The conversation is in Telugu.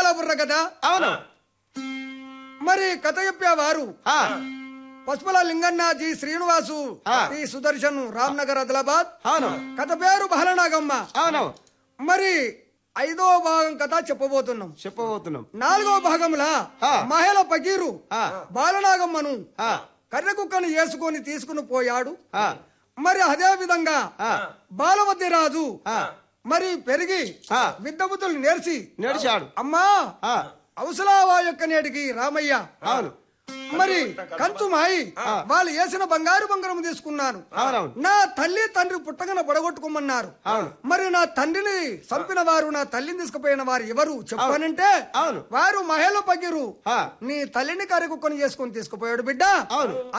పాల బుర్ర కదా అవును మరి కథ చెప్పేవారు ఆ, పసుపుల లింగన్నాజీ శ్రీనివాసు ఆ. ఈ సుదర్శన్ రామ్నగర్ ఆదిలాబాద్ అవును కథ పేరు బహలనాగమ్మ అవును మరి ఐదో భాగం కథ చెప్పబోతున్నాం చెప్పబోతున్నాం నాలుగో భాగంలా ఆ. మహిళ పకీరు ఆ. బాలనాగమ్మను ఆ, కర్రె కుక్కను వేసుకొని తీసుకుని పోయాడు ఆ, మరి అదే విధంగా ఆ. బాలవతి రాజు ఆ. మరి పెరిగి ఆ. విద్యబుద్ధులు నేర్చి నడిచాడు అమ్మా ఆ, అవసరావా యొక్క నేటికి రామయ్య అవును మరి కంచుమాయి వాళ్ళు వేసిన బంగారు బంగారం తీసుకున్నాను అవునవును నా తల్లి తండ్రి పుట్టగన పడగొట్టుకోమన్నారు అవును. మరి నా తండ్రిని చంపిన వారు నా తల్లిని తీసుకుపోయిన వారు ఎవరు చెప్పానంటే అవును. వారు మహిళ పగిరు ఆ. నీ తల్లిని కరెకుకొని చేసుకొని తీసుకుపోయాడు బిడ్డ అవును.